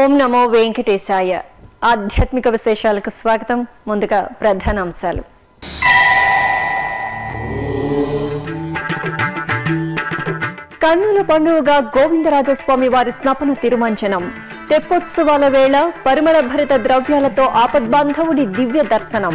ఓం నమో వెంకటేశాయ ఆధ్యాత్మిక విశేషాలకు స్వాగతం ముందుగా ప్రధాన అంశాలు కన్నుల పండుగగా గోవిందరాజస్వామి వారి స్నపన తిరుమంచనం తెప్పోత్సవాల వేళ పరిమళ భరిత ద్రవ్యాలతో ఆపద్బాంధవుడి దివ్య దర్శనం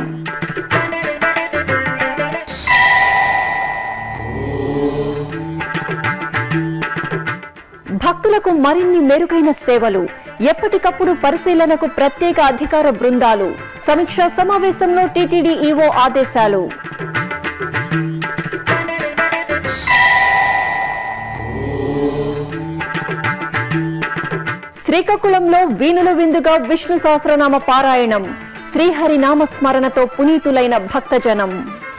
భక్తులకు మరిన్ని మెరుగైన సేవలు ఎప్పటికప్పుడు పరిశీలనకు ప్రత్యేక అధికార బృందాలు సమీక్షా సమావేశంలో టీటీడీ ఈవో ఆదేశాలు శ్రీకాకుళంలో వీణుల విందుగా విష్ణు సహస్రనామ పారాయణం శ్రీహరి నామ స్మరణతో పునీతులైన భక్తజనం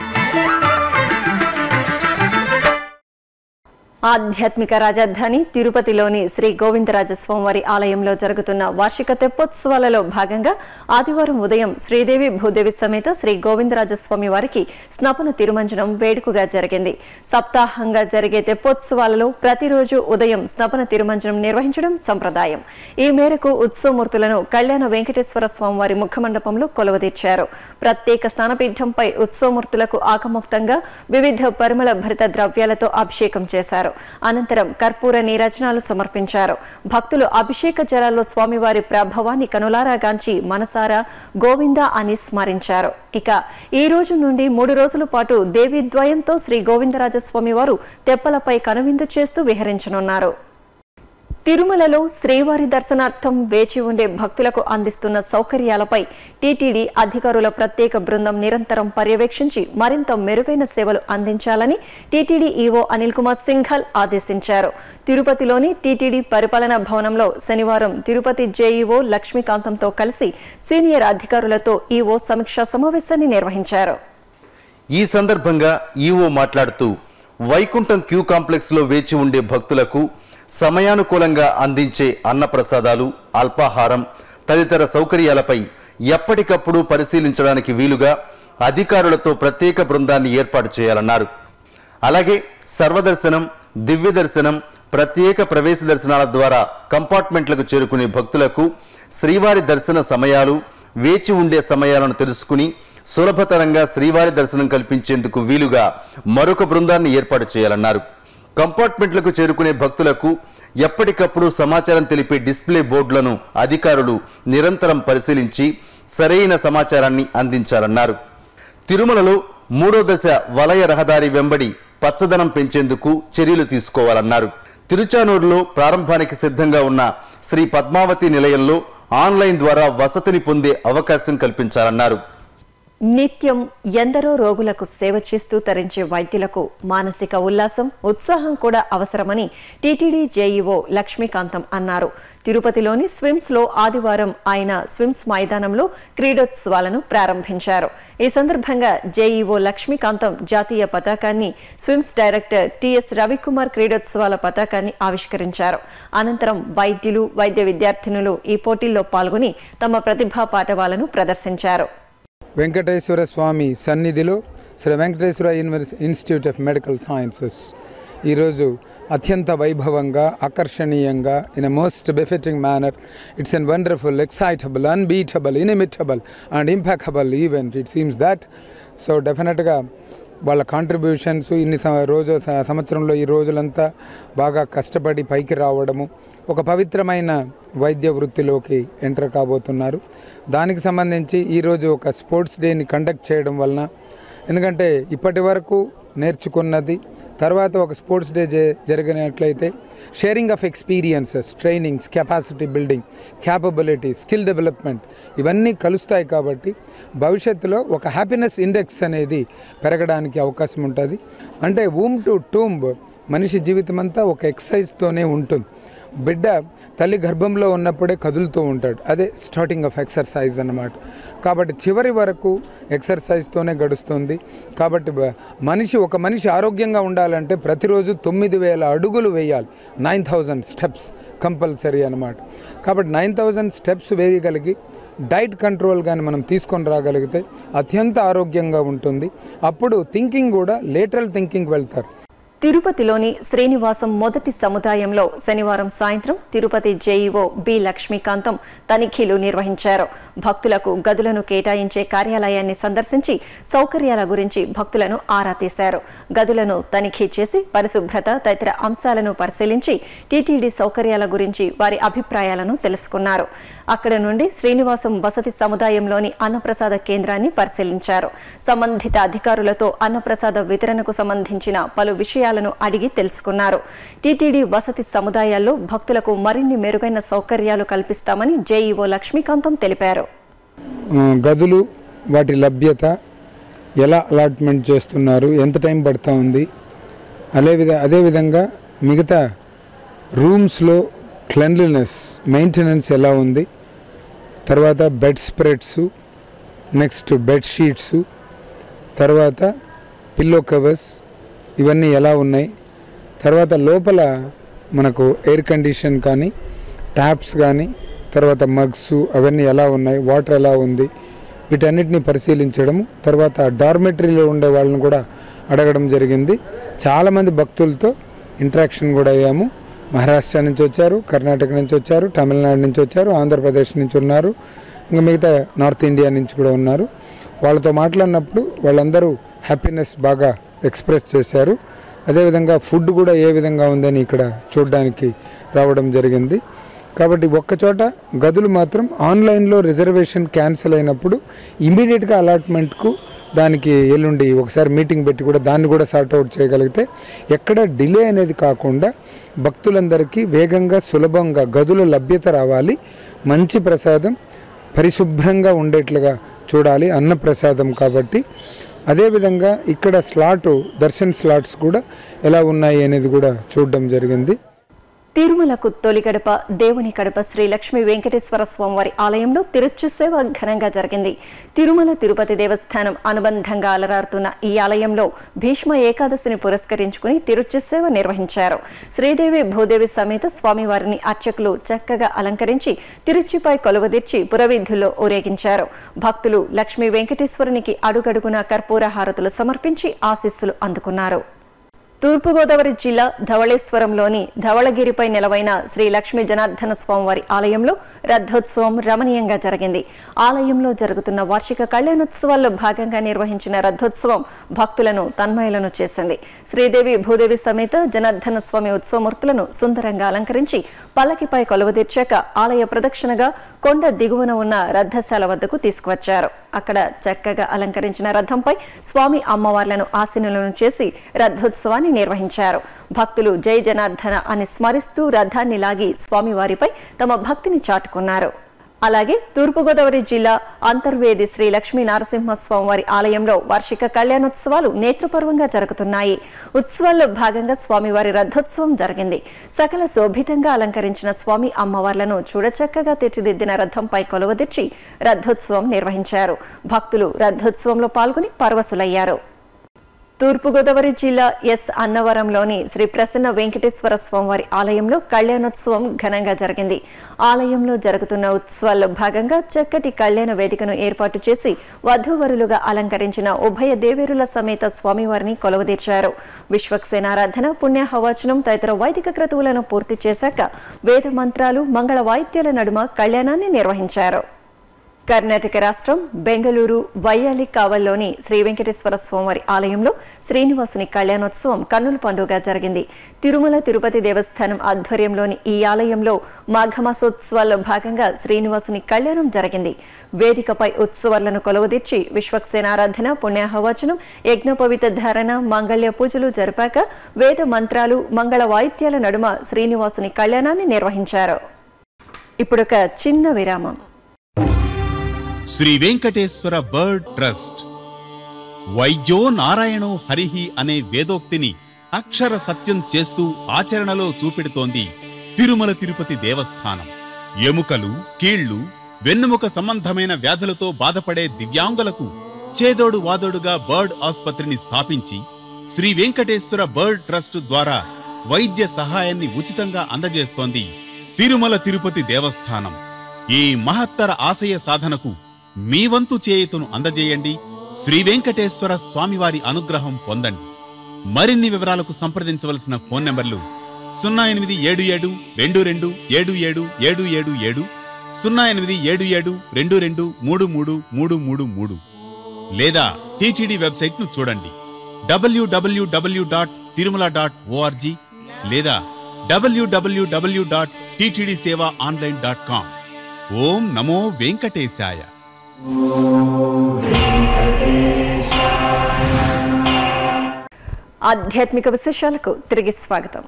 ఆధ్యాత్మిక రాజధాని తిరుపతిలోని శ్రీ గోవిందరాజస్వామివారి ఆలయంలో జరుగుతున్న వార్షిక తెప్పోత్సవాలలో భాగంగా ఆదివారం ఉదయం శ్రీదేవి భూదేవి సమేత శ్రీ గోవిందరాజస్వామి వారికి స్నపన తిరుమంజనం వేడుకగా జరిగింది సప్తాహంగా జరిగే తెప్పోత్సవాలలో ప్రతిరోజు ఉదయం స్నపన తిరుమంజనం నిర్వహించడం సంప్రదాయం ఈ మేరకు ఉత్సవమూర్తులను కళ్యాణ వెంకటేశ్వర స్వామివారి ముఖమండపంలో కొలువదీర్చారు ప్రత్యేక స్నానపీఠంపై ఉత్సవమూర్తులకు ఆకముక్తంగా వివిధ పరిమళ భరిత ద్రవ్యాలతో అభిషేకం చేశారు అనంతరం కర్పూర నీరజనాలు సమర్పించారు భక్తులు అభిషేక జలాల్లో స్వామివారి ప్రభావాన్ని కనులారాగాంచి మనసారా గోవింద అని స్మరించారు ఇక ఈ రోజు నుండి మూడు రోజుల పాటు దేవీద్వయంతో శ్రీ గోవిందరాజస్వామి వారు తెప్పలపై కనువిందు చేస్తూ విహరించనున్నారు తిరుమలలో శ్రీవారి దర్శనార్థం వేచి ఉండే భక్తులకు అందిస్తున్న సౌకర్యాలపై టీటీడీ అధికారుల ప్రత్యేక బృందం నిరంతరం పర్యవేక్షించి మరింత మెరుగైన సేవలు అందించాలని టీటీడీ ఈవో అనిల్ కుమార్ సింఘల్ ఆదేశించారు తిరుపతిలోని టీటీడీ పరిపాలనా భవనంలో శనివారం తిరుపతి జేఈఓ లక్ష్మీకాంతంతో కలిసి సీనియర్ అధికారులతో ఈవో సమీక్షా సమావేశాన్ని నిర్వహించారు ఈ సందర్భంగా ఈవో మాట్లాడుతూ వైకుంఠం క్యూ కాంప్లెక్స్ లో వేచి ఉండే భక్తులకు సమయానుకూలంగా అందించే అన్నప్రసాదాలు అల్పాహారం తదితర సౌకర్యాలపై ఎప్పటికప్పుడు పరిశీలించడానికి వీలుగా అధికారులతో ప్రత్యేక బృందాన్ని ఏర్పాటు చేయాలన్నారు అలాగే సర్వదర్శనం దివ్య దర్శనం ప్రత్యేక ప్రవేశ దర్శనాల ద్వారా కంపార్ట్మెంట్లకు చేరుకునే భక్తులకు శ్రీవారి దర్శన సమయాలు వేచి ఉండే సమయాలను తెలుసుకుని సులభతరంగా శ్రీవారి దర్శనం కల్పించేందుకు వీలుగా మరొక బృందాన్ని ఏర్పాటు చేయాలన్నారు కంపార్ట్మెంట్లకు చేరుకునే భక్తులకు ఎప్పటికప్పుడు సమాచారం తెలిపే డిస్ప్లే బోర్డులను అధికారులు నిరంతరం పరిశీలించి సరైన సమాచారాన్ని అందించాలన్నారు తిరుమలలో మూడో దశ వలయ రహదారి వెంబడి పచ్చదనం పెంచేందుకు చర్యలు తీసుకోవాలన్నారు తిరుచానూరులో ప్రారంభానికి సిద్ధంగా ఉన్న శ్రీ పద్మావతి నిలయంలో ఆన్లైన్ ద్వారా వసతిని పొందే అవకాశం కల్పించాలన్నారు నిత్యం ఎందరో రోగులకు సేవ చేస్తూ తరించే వైద్యులకు మానసిక ఉల్లాసం ఉత్సాహం కూడా అవసరమని టీటీడీ జేఈఓ లక్ష్మీకాంతం అన్నారు తిరుపతిలోని స్విమ్స్ లో ఆదివారం ఆయన స్విమ్స్ మైదానంలో క్రీడోత్సవాలను ప్రారంభించారు ఈ సందర్భంగా జేఈఓ లక్ష్మీకాంతం జాతీయ పతాకాన్ని స్విమ్స్ డైరెక్టర్ టిఎస్ రవికుమార్ క్రీడోత్సవాల పతాకాన్ని ఆవిష్కరించారు అనంతరం వైద్యులు వైద్య విద్యార్థినులు ఈ పోటీల్లో పాల్గొని తమ ప్రతిభా పాఠవాలను ప్రదర్శించారు వెంకటేశ్వర స్వామి సన్నిధిలో శ్రీ వెంకటేశ్వర యూనివర్సి ఇన్స్టిట్యూట్ ఆఫ్ మెడికల్ సైన్సెస్ ఈరోజు అత్యంత వైభవంగా ఆకర్షణీయంగా in a most befitting manner it's an wonderful excitable unbeatable inimitable and impeccable event it seems that so డెఫినెట్గా వాళ్ళ కాంట్రిబ్యూషన్స్ ఇన్ని స- రోజు స- సంవత్సరంలో ఈ రోజులంతా బాగా కష్టపడి పైకి రావడము ఒక పవిత్రమైన వైద్య వృత్తిలోకి ఎంటర్ కాబోతున్నారు దానికి సంబంధించి ఈరోజు ఒక స్పోర్ట్స్ డేని కండక్ట్ చేయడం వలన ఎందుకంటే ఇప్పటి వరకు నేర్చుకున్నది తర్వాత ఒక స్పోర్ట్స్ డే జే జరిగినట్లయితే sharing of experiences trainings capacity building capability skill development ఇవన్నీ కలుస్తాయి కాబట్టి భవిష్యత్తులో ఒక హ్యాపీనెస్ ఇండెక్స్ అనేది పెరగడానికి అవకాశం ఉంటుంది అంటే ఊమ్ టు టూంబ్ మనిషి జీవితం అంతా ఒక ఎక్సర్సైజ్తోనే ఉంటుంది బిడ్డ తల్లి గర్భంలో ఉన్నప్పుడే కదులుతూ ఉంటాడు అదే స్టార్టింగ్ ఆఫ్ ఎక్సర్సైజ్ అన్నమాట కాబట్టి చివరి వరకు ఎక్సర్సైజ్తోనే గడుస్తుంది కాబట్టి బ- మనిషి ఒక మనిషి ఆరోగ్యంగా ఉండాలంటే ప్రతిరోజు తొమ్మిది వేల అడుగులు వేయాలి నైన్ థౌజండ్ స్టెప్స్ కంపల్సరీ అన్నమాట కాబట్టి నైన్ థౌజండ్ స్టెప్స్ వేయగలిగి డైట్ కంట్రోల్ కానీ మనం తీసుకొని రాగలిగితే అత్యంత ఆరోగ్యంగా ఉంటుంది అప్పుడు థింకింగ్ కూడా లేటరల్ థింకింగ్ వెళ్తారు తిరుపతిలోని శ్రీనివాసం మొదటి సముదాయంలో శనివారం సాయంత్రం తిరుపతి జేఈఓ బి లక్ష్మీకాంతం తనిఖీలు నిర్వహించారు భక్తులకు గదులను కేటాయించే కార్యాలయాన్ని సందర్శించి సౌకర్యాల గురించి భక్తులను ఆరా తీశారు గదులను తనిఖీ చేసి పరిశుభ్రత తదితర అంశాలను పరిశీలించి టీటీడీ సౌకర్యాల గురించి వారి అభిప్రాయాలను తెలుసుకున్నారు అక్కడ నుండి శ్రీనివాసం వసతి సముదాయంలోని అన్నప్రసాద కేంద్రాన్ని పరిశీలించారు సంబంధిత అధికారులతో అన్నప్రసాద వితరణకు సంబంధించిన పలు విషయాలను అడిగి తెలుసుకున్నారు టీటీడీ వసతి సముదాయాల్లో భక్తులకు మరిన్ని మెరుగైన సౌకర్యాలు కల్పిస్తామని జేఈఓ లక్ష్మీకాంతం తెలిపారు ఆ, గదులు వాటి లభ్యత ఎలా అలాట్మెంట్ చేస్తున్నారు ఎంత టైం పడుతూ ఉంది అదే విధ అదేవిధంగా మిగతా రూమ్స్లో క్లెన్లీనెస్ మెయింటెనెన్స్ ఎలా ఉంది తర్వాత bed spreads next bed sheets తర్వాత పిల్లో కవర్స్ ఇవన్నీ ఎలా ఉన్నాయి తర్వాత లోపల మనకు ఎయిర్ కండిషన్ కానీ ట్యాప్స్ కానీ తర్వాత మగ్స్ అవన్నీ ఎలా ఉన్నాయి వాటర్ ఎలా ఉంది వీటన్నిటిని పరిశీలించడము తర్వాత డార్మెటరీలో ఉండే వాళ్ళని కూడా అడగడం జరిగింది చాలామంది భక్తులతో ఇంటరాక్షన్ కూడా అయ్యాము మహారాష్ట్ర నుంచి వచ్చారు కర్ణాటక నుంచి వచ్చారు తమిళనాడు నుంచి వచ్చారు ఆంధ్రప్రదేశ్ నుంచి ఉన్నారు ఇంకా మిగతా నార్త్ ఇండియా నుంచి కూడా ఉన్నారు వాళ్ళతో మాట్లాడినప్పుడు వాళ్ళందరూ హ్యాపీనెస్ బాగా ఎక్స్ప్రెస్ చేశారు అదేవిధంగా ఫుడ్ కూడా ఏ విధంగా ఉందని ఇక్కడ చూడడానికి రావడం జరిగింది కాబట్టి ఒక్కచోట గదులు మాత్రం ఆన్లైన్లో రిజర్వేషన్ క్యాన్సిల్ అయినప్పుడు ఇమీడియట్గా అలాట్మెంట్కు దానికి ఎల్లుండి ఒకసారి మీటింగ్ పెట్టి కూడా దాన్ని కూడా సార్ట్అవుట్ చేయగలిగితే ఎక్కడ డిలే అనేది కాకుండా భక్తులందరికీ వేగంగా సులభంగా గదుల లభ్యత రావాలి మంచి ప్రసాదం పరిశుభ్రంగా ఉండేట్లుగా చూడాలి అన్న ప్రసాదం కాబట్టి అదేవిధంగా ఇక్కడ స్లాటు దర్శన్ స్లాట్స్ కూడా ఎలా ఉన్నాయి అనేది కూడా చూడడం జరిగింది తిరుమలకు తొలి గడప దేవుని గడప శ్రీ లక్ష్మీ వెంకటేశ్వర స్వామివారి ఆలయంలో తిరుచుసేవ ఘనంగా జరిగింది తిరుమల తిరుపతి దేవస్థానం అనుబంధంగా అలరారుతున్న ఈ ఆలయంలో భీష్మ ఏకాదశిని పురస్కరించుకుని తిరుచుసేవ నిర్వహించారు శ్రీదేవి భూదేవి సమేత స్వామివారిని అర్చకులు చక్కగా అలంకరించి తిరుచిపై కొలువదీర్చి పురవీధుల్లో ఊరేగించారు భక్తులు లక్ష్మీ వెంకటేశ్వరునికి అడుగడుగున కర్పూర హారతులు సమర్పించి ఆశీస్సులు అందుకున్నారు తూర్పుగోదావరి జిల్లా ధవళేశ్వరంలోని ధవళగిరిపై నెలవైన శ్రీ లక్ష్మీ జనార్దన స్వామివారి ఆలయంలో రథోత్సవం రమణీయంగా జరిగింది ఆలయంలో జరుగుతున్న వార్షిక కళ్యాణోత్సవాల్లో భాగంగా నిర్వహించిన రథోత్సవం భక్తులను తన్మయులను చేసింది శ్రీదేవి భూదేవి సమేత జనార్దన స్వామి ఉత్సవమూర్తులను సుందరంగా అలంకరించి పల్లకిపై కొలువదీర్చాక ఆలయ ప్రదక్షిణగా కొండ దిగువన ఉన్న రథశాల వద్దకు తీసుకువచ్చారు అక్కడ చక్కగా అలంకరించిన రథంపై స్వామి అమ్మవార్లను ఆసీనులను చేసి రథోత్సవాన్ని నిర్వహించారు భక్తులు జై జనార్దన అని స్మరిస్తూ రథాన్ని లాగి స్వామివారిపై తమ భక్తిని చాటుకున్నారు అలాగే తూర్పుగోదావరి జిల్లా అంతర్వేది శ్రీ లక్ష్మీ నరసింహస్వామివారి ఆలయంలో వార్షిక కళ్యాణోత్సవాలు నేత్రపర్వంగా జరుగుతున్నాయి ఉత్సవాల్లో భాగంగా స్వామివారి రథోత్సవం జరిగింది సకల శోభితంగా అలంకరించిన స్వామి అమ్మవార్లను చూడచక్కగా తీర్చిదిద్దిన రథంపై కొలువదీర్చి రథోత్సవం నిర్వహించారు భక్తులు రథోత్సవంలో పాల్గొని పరవశులయ్యారు తూర్పుగోదావరి జిల్లా ఎస్ అన్నవరంలోని శ్రీ ప్రసన్న వెంకటేశ్వర స్వామివారి ఆలయంలో కళ్యాణోత్సవం ఘనంగా జరిగింది ఆలయంలో జరుగుతున్న ఉత్సవాల్లో భాగంగా చక్కటి కళ్యాణ వేదికను ఏర్పాటు చేసి వధూవరులుగా అలంకరించిన ఉభయ దేవేరుల సమేత స్వామివారిని కొలవదీర్చారు విశ్వక్సేనారాధన పుణ్యహవచనం తదితర వైదిక క్రతువులను పూర్తి చేశాక వేద మంత్రాలు మంగళ వాయిద్యాల నడుమ కళ్యాణాన్ని నిర్వహించారు కర్ణాటక రాష్ట్రం బెంగళూరు వయ్యాలి కావల్లోని శ్రీ వెంకటేశ్వర స్వామివారి ఆలయంలో శ్రీనివాసుని కళ్యాణోత్సవం కన్నుల పండుగ జరిగింది తిరుమల తిరుపతి దేవస్థానం ఆధ్వర్యంలోని ఈ ఆలయంలో మాఘమాసోత్సవాల్లో భాగంగా శ్రీనివాసుని కళ్యాణం జరిగింది వేదికపై ఉత్సవాలను కొలవదీర్చి విశ్వక్సేనారాధన పుణ్యాహవచనం యజ్ఞోపవిత ధారణ మంగళ్య పూజలు జరిపాక వేద మంత్రాలు మంగళ వాయిద్యాల నడుమ శ్రీనివాసుని కళ్యాణాన్ని నిర్వహించారు ఇప్పుడొక చిన్న విరామం శ్రీ వెంకటేశ్వర బర్డ్ ట్రస్ట్ వైద్యో నారాయణో హరిహి అనే వేదోక్తిని అక్షర సత్యం చేస్తూ ఆచరణలో చూపెడుతోంది తిరుమల తిరుపతి దేవస్థానం ఎముకలు కీళ్లు వెన్నుముక సంబంధమైన వ్యాధులతో బాధపడే దివ్యాంగులకు చేదోడు వాదోడుగా బర్డ్ ఆసుపత్రిని స్థాపించి శ్రీ వెంకటేశ్వర బర్డ్ ట్రస్ట్ ద్వారా వైద్య సహాయాన్ని ఉచితంగా అందజేస్తోంది తిరుమల తిరుపతి దేవస్థానం ఈ మహత్తర ఆశయ సాధనకు మీ వంతు చేయుతను అందజేయండి శ్రీ వెంకటేశ్వర స్వామివారి అనుగ్రహం పొందండి మరిన్ని వివరాలకు సంప్రదించవలసిన ఫోన్ నంబర్లు సున్నా ఎనిమిది ఏడు ఏడు రెండు రెండు ఏడు ఏడు ఏడు ఏడు ఏడు సున్నా ఎనిమిది ఏడు ఏడు రెండు రెండు మూడు మూడు మూడు మూడు మూడు లేదా టీటీడీ వెబ్సైట్ ను చూడండి WWW dot Tirumala dot ORG లేదా WWW dot TTD seva online dot com ఓం నమో వెంకటేశాయ ఆధ్యాత్మిక విశేషాలకు తిరిగి స్వాగతం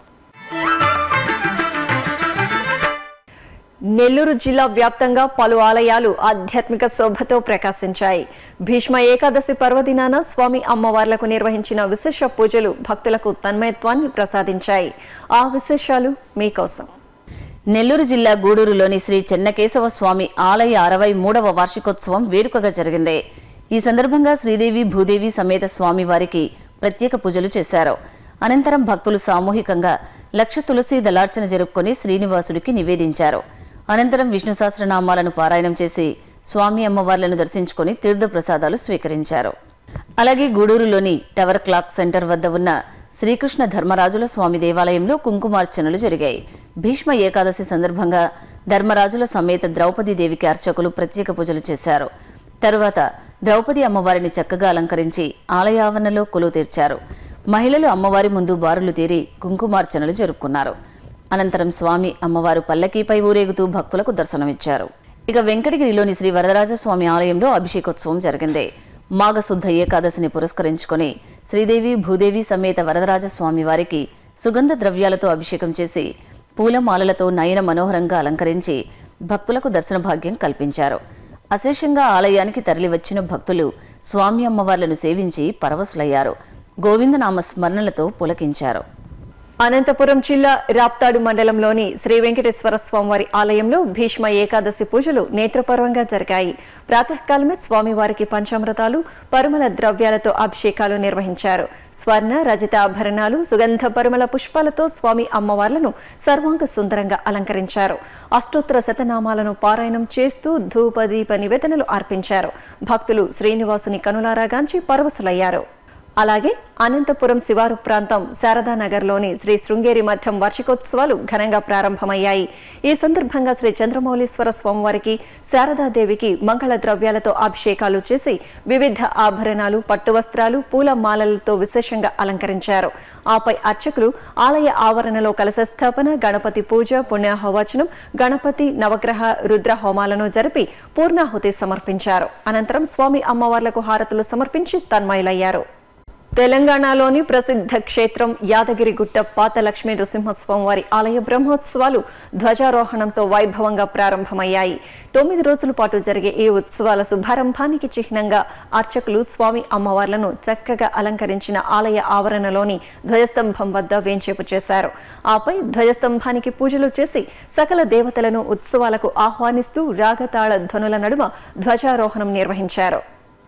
నెల్లూరు జిల్లా వ్యాప్తంగా పలు ఆలయాలు ఆధ్యాత్మిక శోభతో ప్రకాశించాయి భీష్మ ఏకాదశి పర్వదినాన స్వామి అమ్మవార్లకు నిర్వహించిన విశేష పూజలు భక్తులకు తన్మయత్వాన్ని ప్రసాదించాయి ఆ విశేషాలు మీకోసం నెల్లూరు జిల్లా గూడూరులోని శ్రీ చెన్నకేశవ స్వామి ఆలయ అరవై మూడవ వార్షికోత్సవం వేడుకగా జరిగింది ఈ సందర్భంగా శ్రీదేవి భూదేవి సమేత స్వామి వారికి ప్రత్యేక పూజలు చేశారు అనంతరం భక్తులు సామూహికంగా లక్ష తులసి దళార్చన జరుపుకొని శ్రీనివాసుడికి నివేదించారు అనంతరం విష్ణు సహస్రనామాలను పారాయణం చేసి స్వామి అమ్మవార్లను దర్శించుకొని తీర్థ ప్రసాదాలు స్వీకరించారు అలాగే గూడూరులోని టవర్ క్లాక్ సెంటర్ వద్ద ఉన్న శ్రీకృష్ణ ధర్మరాజుల స్వామి దేవాలయంలో కుంకుమార్చనలు జరిగాయి భీష్మ ఏకాదశి సందర్భంగా ధర్మరాజుల సమేత ద్రౌపదీ దేవికి అర్చకులు ప్రత్యేక పూజలు చేశారు తరువాత ద్రౌపది అమ్మవారిని చక్కగా అలంకరించి ఆలయావరణలో కొలువు తీర్చారు మహిళలు అమ్మవారి ముందు బారులు తీరి కుంకుమార్చనలు జరుపుకున్నారు అనంతరం స్వామి అమ్మవారు పల్లకీపై ఊరేగుతూ భక్తులకు దర్శనమిచ్చారు ఇక వెంకటగిరిలోని శ్రీ వరదరాజస్వామి ఆలయంలో అభిషేకోత్సవం జరిగింది మాఘశుద్ధ ఏకాదశిని పురస్కరించుకొని శ్రీదేవి భూదేవి సమేత వరదరాజస్వామి వారికి సుగంధ ద్రవ్యాలతో అభిషేకం చేసి పూలమాలలతో నయన మనోహరంగా అలంకరించి భక్తులకు దర్శన భాగ్యం కల్పించారు అశేషంగా ఆలయానికి తరలివచ్చిన భక్తులు స్వామి అమ్మవార్లను సేవించి పరవశులయ్యారు గోవిందనామ స్మరణలతో పులకించారు అనంతపురం జిల్లా రాప్తాడు మండలంలోని శ్రీ వెంకటేశ్వర స్వామివారి ఆలయంలో భీష్మ ఏకాదశి పూజలు నేత్రపర్వంగా జరిగాయి ప్రాతకాలమే స్వామివారికి పంచామృతాలు పరుమల ద్రవ్యాలతో అభిషేకాలు నిర్వహించారు స్వర్ణ రజిత ఆభరణాలు సుగంధ పరిమళ పుష్పాలతో స్వామి అమ్మవార్లను సర్వాంగ సుందరంగా అలంకరించారు అష్టోత్తర శతనామాలను పారాయణం చేస్తూ ధూపదీప నివేదనలు అర్పించారు భక్తులు శ్రీనివాసుని కనులారాగాంచి పరవశులయ్యారు అలాగే అనంతపురం శివారు ప్రాంతం శారదానగర్లోని శ్రీ శృంగేరి మఠం వార్షికోత్సవాలు ఘనంగా ప్రారంభమయ్యాయి ఈ సందర్భంగా శ్రీ చంద్రమౌళీశ్వర స్వామివారికి శారదాదేవికి మంగళ ద్రవ్యాలతో అభిషేకాలు చేసి వివిధ ఆభరణాలు పట్టు వస్త్రాలు పూల మాలలతో విశేషంగా అలంకరించారు ఆపై అర్చకులు ఆలయ ఆవరణలో కలశ స్థాపన గణపతి పూజ పుణ్యాహవచనం గణపతి నవగ్రహ రుద్ర హోమాలను జరిపి పూర్ణాహుతి సమర్పించారు అనంతరం స్వామి అమ్మవార్లకు హారతులు సమర్పించి తన్మయులయ్యారు తెలంగాణలోని ప్రసిద్ధ క్షేత్రం యాదగిరిగుట్ట పాత లక్ష్మీ నృసింహస్వామి వారి ఆలయ బ్రహ్మోత్సవాలు ధ్వజారోహణంతో వైభవంగా ప్రారంభమయ్యాయి తొమ్మిది రోజుల పాటు జరిగే ఈ ఉత్సవాల శుభారంభానికి చిహ్నంగా అర్చకులు స్వామి అమ్మవార్లను చక్కగా అలంకరించిన ఆలయ ఆవరణలోని ధ్వజస్తంభం వద్ద వేంచేపు చేశారు ఆపై ధ్వజస్తంభానికి పూజలు చేసి సకల దేవతలను ఉత్సవాలకు ఆహ్వానిస్తూ రాగతాళ ధ్వనుల నడుమ ధ్వజారోహణం నిర్వహించారు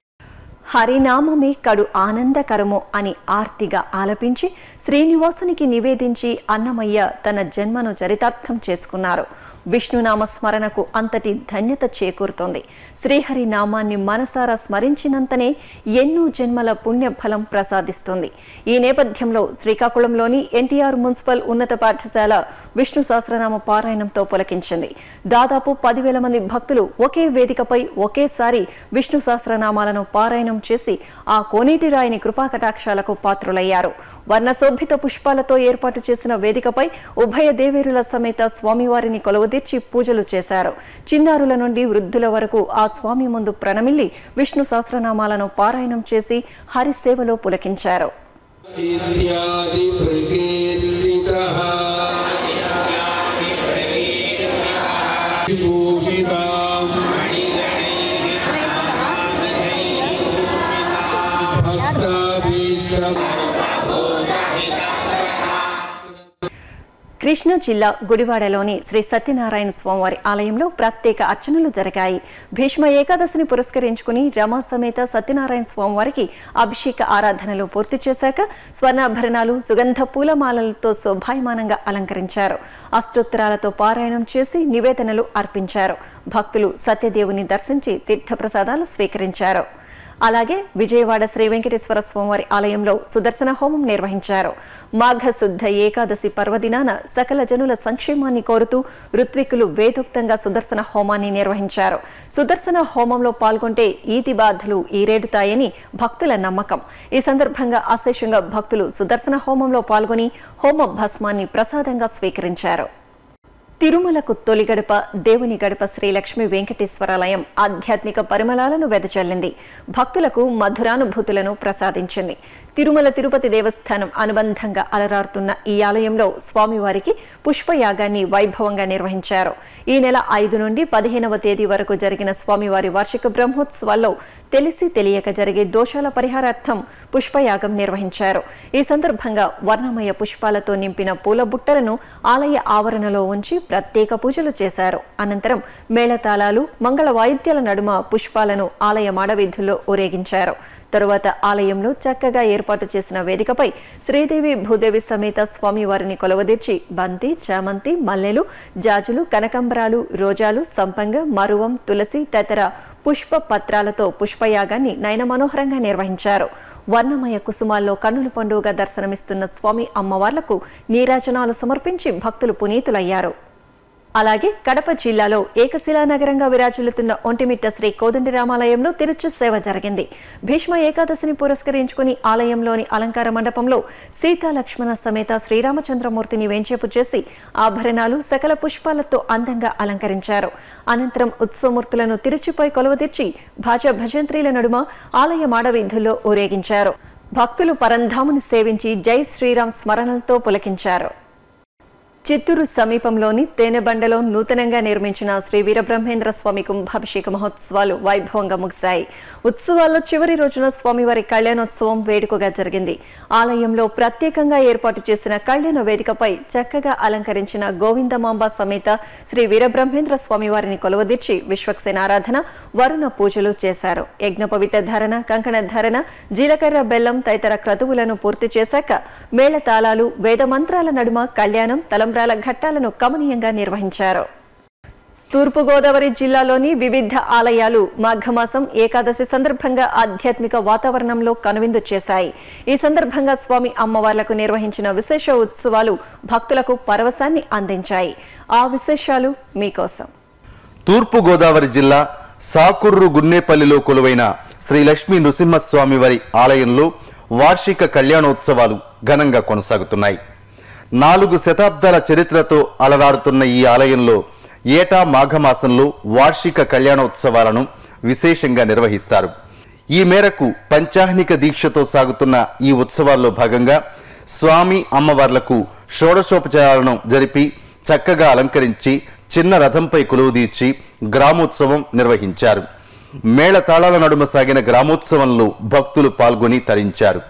హరినామమే కడు ఆనందకరము అని ఆర్తిగా ఆలపించి శ్రీనివాసునికి నివేదించి అన్నమయ్య తన జన్మను చరితార్థం చేసుకున్నారు విష్ణునామ స్మరణకు అంతటి ధన్యత చేకూరుతోంది శ్రీహరి నామాన్ని మనసారా స్మరించినంతనే ఎన్నో జన్మల పుణ్యఫలం ప్రసాదిస్తుంది ఈ నేపథ్యంలో శ్రీకాకుళంలోని ఎన్టీఆర్ మున్సిపల్ ఉన్నత పాఠశాల విష్ణు సహస్రనామ పారాయణంతో పులకించింది దాదాపు పదివేల మంది భక్తులు ఒకే వేదికపై ఒకేసారి విష్ణు సహస్రనామాలను పారాయణం చేసి ఆ కోనేటి రాయిని కృపాకటాక్షాలకు పాత్రులయ్యారు వర్ణశోభిత పుష్పాలతో ఏర్పాటు చేసిన వేదికపై ఉభయ దేవేరుల సమేత స్వామివారిని కొలువుదీర్చి పూజలు చేశారు చిన్నారుల నుండి వృద్ధుల వరకు ఆ స్వామి ముందు ప్రణమిల్లి విష్ణు సహస్రనామాలను పారాయణం చేసి హరి సేవలో పులకించారు इत्यादि प्रकीर्तितः विभूषिताम् भक्ताभीष्टम् కృష్ణా జిల్లా గుడివాడలోని శ్రీ సత్యనారాయణ స్వామివారి ఆలయంలో ప్రత్యేక అర్చనలు జరిగాయి భీష్మ ఏకాదశిని పురస్కరించుకుని రమా సమేత సత్యనారాయణ స్వామివారికి అభిషేక ఆరాధనలు పూర్తి చేశాక స్వర్ణాభరణాలు సుగంధ పూలమాలలతో శోభాయమానంగా అలంకరించారు అష్టోత్తరాలతో పారాయణం చేసి నివేదనలు అర్పించారు భక్తులు సత్యదేవుని దర్శించి తీర్థప్రసాదాలు స్వీకరించారు అలాగే విజయవాడ శ్రీ వెంకటేశ్వర స్వామివారి ఆలయంలో సుదర్శన హోమం నిర్వహించారు మాఘ శుద్ధ ఏకాదశి పర్వదినాన సకల జనుల సంక్షేమాన్ని కోరుతూ ఋత్వికులు వేదోక్తంగా సుదర్శన హోమాన్ని నిర్వహించారు సుదర్శన హోమంలో పాల్గొంటే ఈతి బాధలు ఈరేడుతాయని భక్తుల నమ్మకం ఈ సందర్భంగా అశేషంగా భక్తులు సుదర్శన హోమంలో పాల్గొని హోమ భస్మాన్ని ప్రసాదంగా స్వీకరించారు తిరుమలకు తొలి గడప దేవుని గడప శ్రీ లక్ష్మీ వెంకటేశ్వరాలయం ఆధ్యాత్మిక పరిమళాలను వెదజల్లింది భక్తులకు మధురానుభూతులను ప్రసాదించింది తిరుమల తిరుపతి దేవస్థానం అనుబంధంగా అలరారుతున్న ఈ ఆలయంలో స్వామివారికి పుష్పయాగాన్ని వైభవంగా నిర్వహించారు ఈ నెల ఐదు నుండి పదిహేనవ తేదీ వరకు జరిగిన స్వామివారి వార్షిక బ్రహ్మోత్సవాల్లో తెలిసి తెలియక జరిగే దోషాల పరిహారార్థం పుష్పయాగం నిర్వహించారు ఈ సందర్భంగా వర్ణమయ పుష్పాలతో నింపిన పూల బుట్టలను ఆలయ ఆవరణలో ఉంచి ప్రత్యేక పూజలు చేశారు అనంతరం మేళతాళాలు మంగళ వాయిద్యాల నడుమ పుష్పాలను ఆలయ మాడవీధుల్లో ఊరేగించారు తరువాత ఆలయంలో చక్కగా ఏర్పాటు చేసిన వేదికపై శ్రీదేవి భూదేవి సమేత స్వామివారిని కొలవదీర్చి బంతి చామంతి మల్లెలు జాజులు కనకంబరాలు రోజాలు సంపంగ మరువం తులసి తదితర పుష్ప పత్రాలతో పుష్పయాగాన్ని నయన మనోహరంగా నిర్వహించారు వర్ణమయ కుసుమాల్లో కన్నుల పండుగగా దర్శనమిస్తున్న స్వామి అమ్మవార్లకు నీరాజనాలు సమర్పించి భక్తులు పునీతులయ్యారు అలాగే కడప జిల్లాలో ఏకశిలా నగరంగా విరాజిల్లుతున్న ఒంటిమిట్ట శ్రీ కోదండి రామాలయంలో తిరుచు సేవ జరిగింది భీష్మ ఏకాదశిని పురస్కరించుకుని ఆలయంలోని అలంకార మండపంలో సీతా లక్ష్మణ సమేత శ్రీరామచంద్రమూర్తిని వేంచేపు చేసి ఆభరణాలు సకల పుష్పాలతో అందంగా అలంకరించారు అనంతరం ఉత్సవమూర్తులను తిరుచిపై కొలువదీర్చి భాజ భజంత్రీల నడుమ ఆలయ మాడవీధుల్లో ఊరేగించారు భక్తులు పరంధాముని సేవించి జై శ్రీరామ్ స్మరణలతో పులకించారు చిత్తూరు సమీపంలోని తేనెబండలో నూతనంగా నిర్మించిన శ్రీ వీరబ్రహ్మేంద్ర స్వామి కుంభాభిషేక మహోత్సవాలు వైభవంగా ముగిశాయి ఉత్సవాల్లో చివరి రోజున స్వామివారి కళ్యాణోత్సవం వేడుకగా జరిగింది ఆలయంలో ప్రత్యేకంగా ఏర్పాటు చేసిన కళ్యాణ వేదికపై చక్కగా అలంకరించిన గోవిందమాంబ సమేత శ్రీ వీరబ్రహ్మేంద్ర స్వామివారిని కొలవదీర్చి విశ్వక్సేన ఆరాధన వరుణ పూజలు చేశారు యజ్ఞపవిత ధారణ కంకణ ధారణ జీలకర్ర బెల్లం తదితర క్రతువులను పూర్తి చేశాక మేళతాళాలు వేద మంత్రాల నడుమ కళ్యాణం తలంబ్రాల ఘట్టాలను కమనీయంగా నిర్వహించారు తూర్పుగోదావరి జిల్లాలోని వివిధ ఆలయాలు మాఘమాసం ఏకాదశి సందర్భంగా ఆధ్యాత్మిక వాతావరణంలో కనువిందు చేశాయి ఈ సందర్భంగా స్వామి అమ్మవార్లకు నిర్వహించిన విశేష ఉత్సవాలు భక్తులకు పరవశాన్ని అందించాయి ఆ విశేషాలు మీకోసం తూర్పు గోదావరి జిల్లా సాకుర్రు గున్నేపల్లిలో కొలువైన శ్రీ లక్ష్మీ నృసింహస్వామి వారి ఆలయంలో వార్షిక కళ్యాణోత్సవాలు ఘనంగా కొనసాగుతున్నాయి నాలుగు శతాబ్దాల చరిత్రతో అలరాడుతున్న ఈ ఆలయంలో ఏటా మాఘమాసంలో వార్షిక కళ్యాణోత్సవాలను విశేషంగా నిర్వహిస్తారు ఈ మేరకు పంచాహ్నిక దీక్షతో సాగుతున్న ఈ ఉత్సవాల్లో భాగంగా స్వామి అమ్మవార్లకు షోడశోపచారాలను జరిపి చక్కగా అలంకరించి చిన్న రథంపై కొలువుదీర్చి గ్రామోత్సవం నిర్వహించారు మేళ తాళాల నడుమ సాగిన గ్రామోత్సవంలో భక్తులు పాల్గొని తరించారు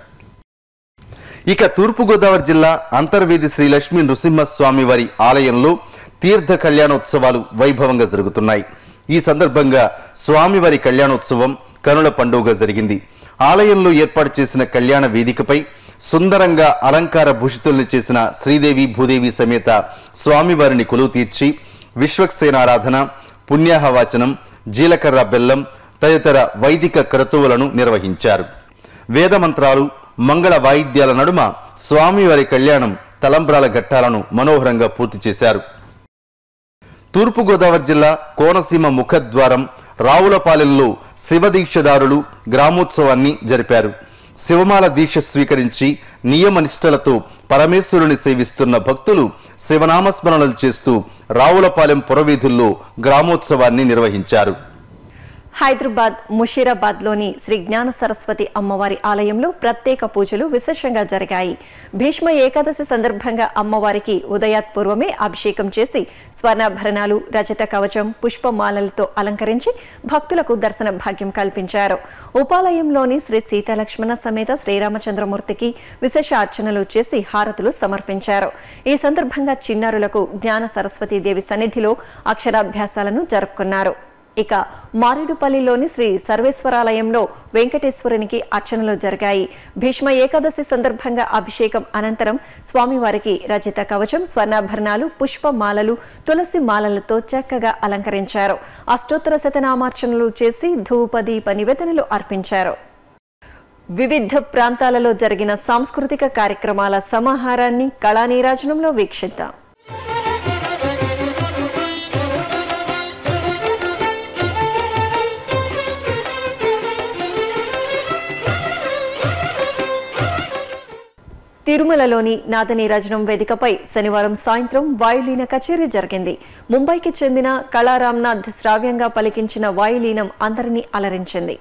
ఇక తూర్పుగోదావరి జిల్లా అంతర్వేది శ్రీ లక్ష్మీ నృసింహస్వామి వారి ఆలయంలో తీర్థ కళ్యాణోత్సవాలు వైభవంగా జరుగుతున్నాయి ఈ సందర్భంగా స్వామివారి కళ్యాణోత్సవం కనుల పండుగ జరిగింది ఆలయంలో ఏర్పాటు చేసిన కళ్యాణ వేదికపై సుందరంగా అలంకార భూషితుల్ని చేసిన శ్రీదేవి భూదేవి సమేత స్వామివారిని కొలువు తీర్చి విశ్వక్సేనారాధన పుణ్యాహవాచనం జీలకర్ర బెల్లం తదితర వైదిక క్రతువులను నిర్వహించారు వేదమంత్రాలు మంగళ వాయిద్యాల నడుమ స్వామివారి కళ్యాణం తలంబ్రాల ఘట్టాలను మనోహరంగా పూర్తి చేశారు తూర్పుగోదావరి జిల్లా కోనసీమ ముఖద్వారం రావులపాలెంలో శివదీక్షదారులు గ్రామోత్సవాన్ని జరిపారు శివమాల దీక్ష స్వీకరించి నియమ నిష్టలతో పరమేశ్వరుని సేవిస్తున్న భక్తులు శివనామస్మరణలు చేస్తూ రావులపాలెం పురవీధుల్లో గ్రామోత్సవాన్ని నిర్వహించారు హైదరాబాద్ ముషీరాబాద్ లోని శ్రీ జ్ఞాన సరస్వతి అమ్మవారి ఆలయంలో ప్రత్యేక పూజలు విశేషంగా జరిగాయి భీష్మ ఏకాదశి సందర్భంగా అమ్మవారికి ఉదయాత్పూర్వమే అభిషేకం చేసి స్వర్ణాభరణాలు రజత కవచం పుష్పమాలలతో అలంకరించి భక్తులకు దర్శన భాగ్యం కల్పించారు ఉపాలయంలోని శ్రీ సీతాలక్ష్మణ సమేత శ్రీరామచంద్రమూర్తికి విశేష అర్చనలు చేసి హారతులు సమర్పించారు ఈ సందర్భంగా చిన్నారులకు జ్ఞాన సరస్వతి దేవి సన్నిధిలో అక్షరాభ్యాసాలను జరుపుకున్నారు ఇక మారేడుపల్లిలోని శ్రీ సర్వేశ్వరాలయంలో వెంకటేశ్వరునికి అర్చనలు జరిగాయి భీష్మ ఏకాదశి సందర్భంగా అభిషేకం అనంతరం స్వామివారికి రచిత కవచం స్వర్ణాభరణాలు పుష్పమాలలు తులసి మాలలతో చక్కగా అలంకరించారు అష్టోత్తర శతనామార్చనలు చేసి ధూప దీప నివేదనలు అర్పించారు వివిధ ప్రాంతాలలో జరిగిన సాంస్కృతిక కార్యక్రమాల సమాహారాన్ని కళానీరాజనంలో వీక్షిద్దాం తిరుమలలోని నాదనీరాజనం వేదికపై శనివారం సాయంత్రం వాయులీన కచేరీ జరిగింది ముంబైకి చెందిన కళారామ్నాథ్ శ్రావ్యంగా పలికించిన వాయులీనం అందరినీ అలరించింది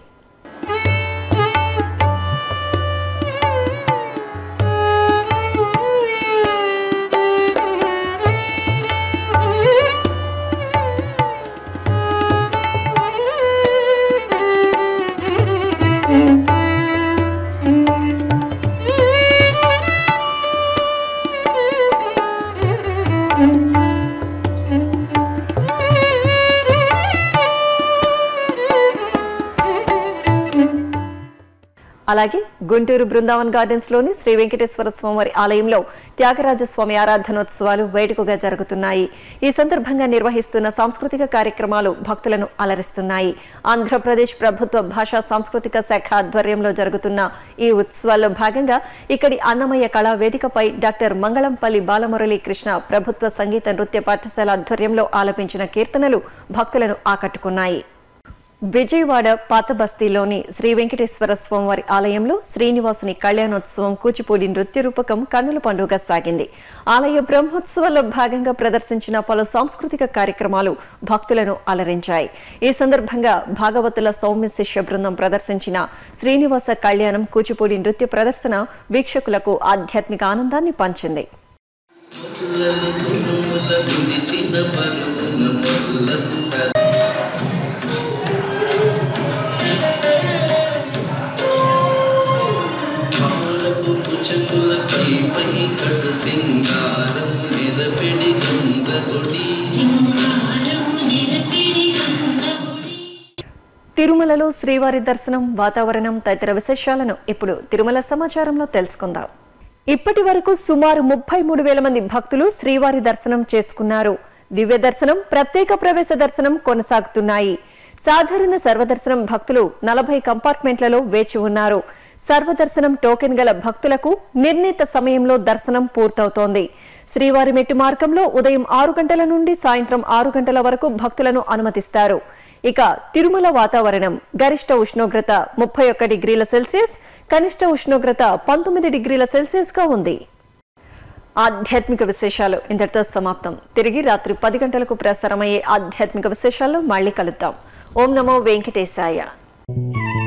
అలాగే గుంటూరు బృందావన్ గార్డెన్స్ లోని శ్రీ వెంకటేశ్వర స్వామివారి ఆలయంలో త్యాగరాజ స్వామి ఆరాధనోత్సవాలు వేడుకగా జరుగుతున్నాయి ఈ సందర్భంగా నిర్వహిస్తున్న సాంస్కృతిక కార్యక్రమాలు భక్తులను అలరిస్తున్నాయి ఆంధ్రప్రదేశ్ ప్రభుత్వ భాషా సాంస్కృతిక శాఖ ఆధ్వర్యంలో జరుగుతున్న ఈ ఉత్సవాల్లో భాగంగా ఇక్కడి అన్నమయ్య కళా వేదికపై డాక్టర్ మంగళంపల్లి బాలమురళీ కృష్ణ ప్రభుత్వ సంగీత నృత్య పాఠశాల ఆధ్వర్యంలో ఆలపించిన కీర్తనలు భక్తులను ఆకట్టుకున్నాయి విజయవాడ పాత బస్తీలోని శ్రీ వెంకటేశ్వర స్వామివారి ఆలయంలో శ్రీనివాసుని కళ్యాణోత్సవం కూచిపూడి నృత్య రూపకం కన్నుల పండుగ సాగింది ఆలయ బ్రహ్మోత్సవాల్లో భాగంగా ప్రదర్శించిన పలు సాంస్కృతిక కార్యక్రమాలు భక్తులను అలరించాయి ఈ సందర్భంగా భాగవతుల సౌమ్య శిష్య బృందం ప్రదర్శించిన శ్రీనివాస కళ్యాణం కూచిపూడి నృత్య ప్రదర్శన వీక్షకులకు ఆధ్యాత్మిక ఆనందాన్ని పంచింది పుచ్చకులపై పై కట సింగారం నిరపిడి గంధగుడి తిరుమలలో శ్రీవారి దర్శనం వాతావరణం తదితర విశేషాలను ఇప్పుడు తిరుమల సమాచారంలో తెలుసుకుందాం ఇప్పటి వరకు సుమారు ముప్పై మూడు వేల మంది భక్తులు శ్రీవారి దర్శనం చేసుకున్నారు దివ్య దర్శనం ప్రత్యేక ప్రవేశ దర్శనం కొనసాగుతున్నాయి సాధారణ సర్వదర్శనం భక్తులు నలభై కంపార్ట్మెంట్లలో వేచి ఉన్నారు సర్వదర్శనం టోకెన్ గల భక్తులకు నిర్ణీత సమయంలో దర్శనం పూర్తవుతోంది శ్రీవారి మెట్టు మార్గంలో ఉదయం ఆరు గంటల నుండి సాయంత్రం ఆరు గంటల వరకు భక్తులను అనుమతిస్తారు ఇక తిరుమల వాతావరణం గరిష్ట ఉష్ణోగ్రత ముప్పై ఒక్క డిగ్రీల సెల్సియస్ కనిష్ట ఉష్ణోగ్రత పంతొమ్మిది డిగ్రీల సెల్సియస్ గా ఉంది ఆధ్యాత్మిక విశేషాలు ఇంతటితో సమాప్తం తిరిగి రాత్రి పది గంటలకు ప్రసారమయ్యే ఆధ్యాత్మిక విశేషాల్లో మళ్ళీ కలుద్దాం ఓం నమో వెంకటేశాయ